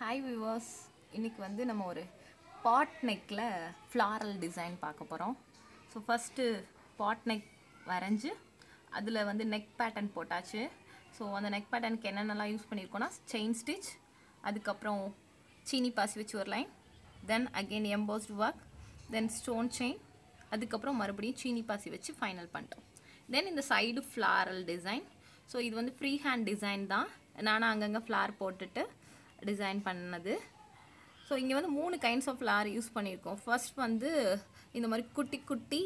hi viewers இன்னைக்கு வந்து நம்ம ஒரு பாட் நெக்கில் ஃப்ளாரல் டிசைன் பார்க்க போகிறோம் ஸோ ஃபஸ்ட்டு பாட் நெக் வரைஞ்சி அதில் வந்து நெக் பேட்டர்ன் போட்டாச்சு ஸோ அந்த நெக் பேட்டர்னுக்கு என்னென்னலாம் யூஸ் பண்ணியிருக்கோன்னா செயின் ஸ்டிச் அதுக்கப்புறம் சீனி பாசி வச்சு ஒரு line then again embossed work then stone chain அதுக்கப்புறம் மறுபடியும் சீனி பாசி வச்சு ஃபைனல் பண்ணிட்டோம் தென் இந்த சைடு ஃப்ளாரல் டிசைன் ஸோ இது வந்து ஃப்ரீ ஹேண்ட் டிசைன் தான் நானும் அங்கங்கே ஃப்ளார் போட்டுட்டு டிசைன் பண்ணது ஸோ இங்கே வந்து மூணு கைண்ட்ஸ் ஆஃப் ஃப்ளார் யூஸ் பண்ணியிருக்கோம் ஃபர்ஸ்ட் வந்து இந்த மாதிரி குட்டி குட்டி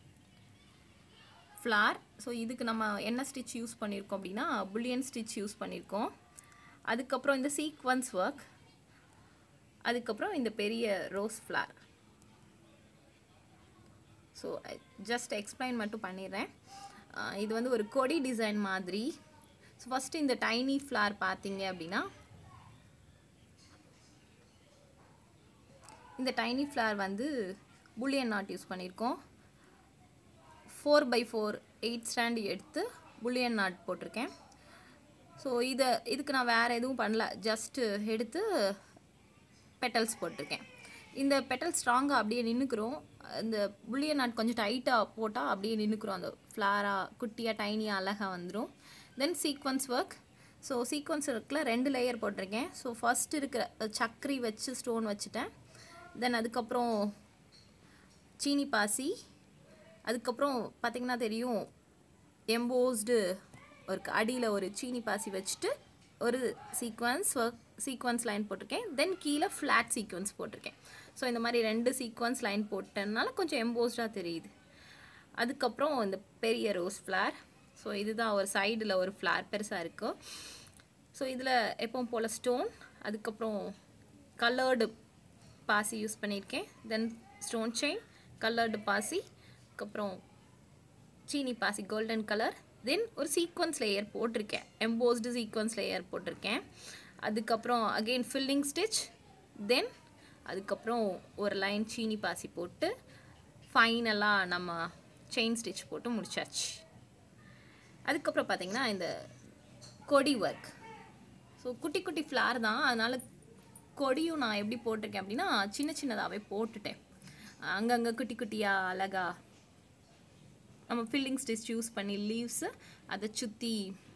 ஃப்ளார் ஸோ இதுக்கு நம்ம என்ன ஸ்டிச் யூஸ் பண்ணியிருக்கோம் அப்படின்னா புல்லியன் ஸ்டிச் யூஸ் பண்ணியிருக்கோம் அதுக்கப்புறம் இந்த சீக்வன்ஸ் ஒர்க் அதுக்கப்புறம் இந்த பெரிய rose flower so just explain மட்டும் பண்ணிடுறேன் அஹ் இது வந்து ஒரு கொடி டிசைன் மாதிரி ஸோ ஃபஸ்ட்டு இந்த டைனி ஃப்ளார் பார்த்தீங்க அப்படின்னா இந்த டைனி ஃப்ளார் வந்து புல்லியன் நாட் யூஸ் பண்ணியிருக்கோம் four by four eight stand எடுத்து புல்லியன் நாட் போட்டிருக்கேன் ஸோ இதை இதுக்கு நான் வேறு எதுவும் பண்ணல ஜஸ்ட்டு எடுத்து பெட்டல்ஸ் போட்டிருக்கேன் இந்த பெட்டல் ஸ்ட்ராங்காக அப்படியே நின்றுக்குறோம் இந்த புள்ளிய நாட் கொஞ்சம் டைட்டாக போட்டால் அப்படியே நின்றுக்குறோம் அந்த ஃப்ளாராக குட்டியாக டைனியாக அழகாக வந்துடும் then sequence work so sequence ஒர்க்கில் ரெண்டு லேயர் போட்டிருக்கேன் ஸோ ஃபஸ்ட் இருக்கிற சக்கரி வச்சு ஸ்டோன் வச்சுட்டேன் தென் அதுக்கப்புறம் சீனி பாசி அதுக்கப்புறம் பார்த்திங்கன்னா தெரியும் எம்போஸ்டு ஒரு அடியில் ஒரு சீனி பாசி வச்சுட்டு ஒரு சீக்வன்ஸ் ஒர்க் சீக்வன்ஸ் லைன் போட்டிருக்கேன் தென் கீழே ஃப்ளாட் சீக்வன்ஸ் போட்டிருக்கேன் ஸோ இந்த மாதிரி ரெண்டு சீக்வன்ஸ் லைன் போட்டனால கொஞ்சம் எம்போஸ்டாக தெரியுது அதுக்கப்புறம் இந்த பெரிய ரோஸ் ஃப்ளார் ஸோ இதுதான் ஒரு சைடில் ஒரு ஃப்ளார் பெருசாக இருக்கும் ஸோ இதில் எப்பவும் போல் ஸ்டோன் அதுக்கப்புறம் கலர்டு பாசி யூஸ் பண்ணியிருக்கேன் தென் ஸ்டோன் செயின் கலர்டு பாசி அதுக்கப்புறம் சீனி பாசி கோல்டன் கலர் தென் ஒரு சீக்வன்ஸ் லேயர் போட்டிருக்கேன் எம்போஸ்டு சீக்வன்ஸ் லேயர் போட்டிருக்கேன் அதுக்கப்புறம் அகெயின் ஃபில்லிங் ஸ்டிச் தென் அதுக்கப்புறம் ஒரு லைன் சீனி பாசி போட்டு ஃபைனலாக நம்ம செயின் ஸ்டிச் போட்டு முடிச்சாச்சு அதுக்கப்புறம் பார்த்தீங்கன்னா இந்த கொடி ஒர்க் ஸோ குட்டி குட்டி ஃப்ளார் தான் அதனால் கொடியும் நான் எப்படி போட்டிருக்கேன் அப்படின்னா சின்ன சின்னதாகவே போட்டுட்டேன் அங்கங்கே குட்டி குட்டியாக அழகாக நம்ம ஃபில்லிங் ஸ்டிச் யூஸ் பண்ணி லீவ்ஸு அதை சுற்றி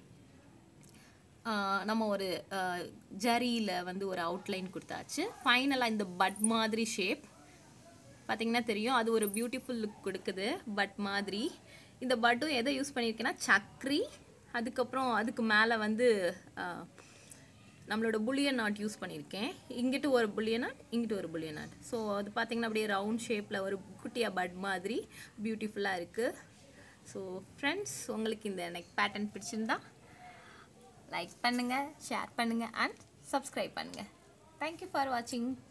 நம்ம ஒரு ஜரியில் வந்து ஒரு அவுட்லைன் கொடுத்தாச்சு ஃபைனலாக இந்த பட் மாதிரி ஷேப் பார்த்தீங்கன்னா தெரியும் அது ஒரு பியூட்டிஃபுல் லுக் கொடுக்குது பட் மாதிரி இந்த பட்டும் எதை யூஸ் பண்ணியிருக்கேன்னா சக்ரி அதுக்கப்புறம் அதுக்கு மேலே வந்து நம்மளோட புளியன் நாட் யூஸ் பண்ணியிருக்கேன் இங்கிட்டு ஒரு புளியன் நாட் இங்கிட்டு ஒரு புளியன் நாட் ஸோ அது பார்த்திங்கன்னா அப்படியே ரவுண்ட் ஷேப்பில் ஒரு குட்டியாக பட் மாதிரி பியூட்டிஃபுல்லாக இருக்குது ஸோ ஃப்ரெண்ட்ஸ் உங்களுக்கு இந்த நெக் பேட்டர்ன் பிடிச்சிருந்தா லைக் பண்ணுங்கள் ஷேர் பண்ணுங்கள் அண்ட் சப்ஸ்கிரைப் பண்ணுங்கள் தேங்க்யூ ஃபார் வாட்சிங்